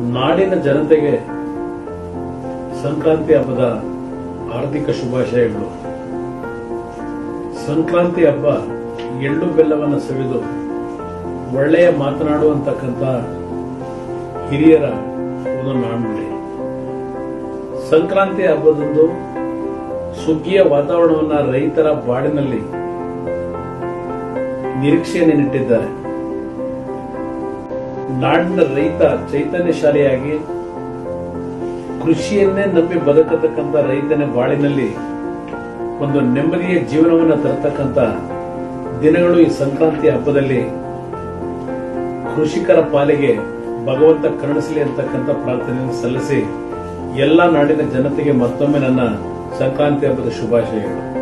ನಾಡಿನ ಜನತೆಗೆ ಸಂಕ್ರಾಂತಿ ಹಬ್ಬದ ಹಾರ್ದಿಕ ಶುಭಾಶಯಗಳು ಸಂಕ್ರಾಂತಿ ಹಬ್ಬ ಎಳ್ಳು ಬೆಲ್ಲವನ್ನು ಸವಿದು ಒಳ್ಳೆಯ ಮಾತನಾಡುವಂತಕ್ಕಂಥ ಹಿರಿಯರ ಒಂದು ನಾಣ್ಣುಡಿ ಸಂಕ್ರಾಂತಿ ಹಬ್ಬದಂದು ಸುಗ್ಗಿಯ ವಾತಾವರಣವನ್ನ ರೈತರ ಬಾಡಿನಲ್ಲಿ ನಿರೀಕ್ಷೆಯನ್ನು ನೆಟ್ಟಿದ್ದಾರೆ ನಾಡಿನ ರೈತ ಚೈತನ್ಯಶಾಲಿಯಾಗಿ ಕೃಷಿಯನ್ನೇ ನಂಬಿ ಬದುಕತಕ್ಕಂಥ ರೈತನ ಬಾಳಿನಲ್ಲಿ ಒಂದು ನೆಮ್ಮದಿಯ ಜೀವನವನ್ನು ತರತಕ್ಕಂಥ ದಿನಗಳು ಈ ಸಂಕ್ರಾಂತಿ ಹಬ್ಬದಲ್ಲಿ ಕೃಷಿಕರ ಪಾಲಿಗೆ ಭಗವಂತ ಕರುಣಿಸಲಿ ಅಂತಕ್ಕಂಥ ಪ್ರಾರ್ಥನೆಯನ್ನು ಸಲ್ಲಿಸಿ ಎಲ್ಲ ನಾಡಿನ ಜನತೆಗೆ ಮತ್ತೊಮ್ಮೆ ನನ್ನ ಸಂಕ್ರಾಂತಿ ಹಬ್ಬದ ಶುಭಾಶಯಗಳು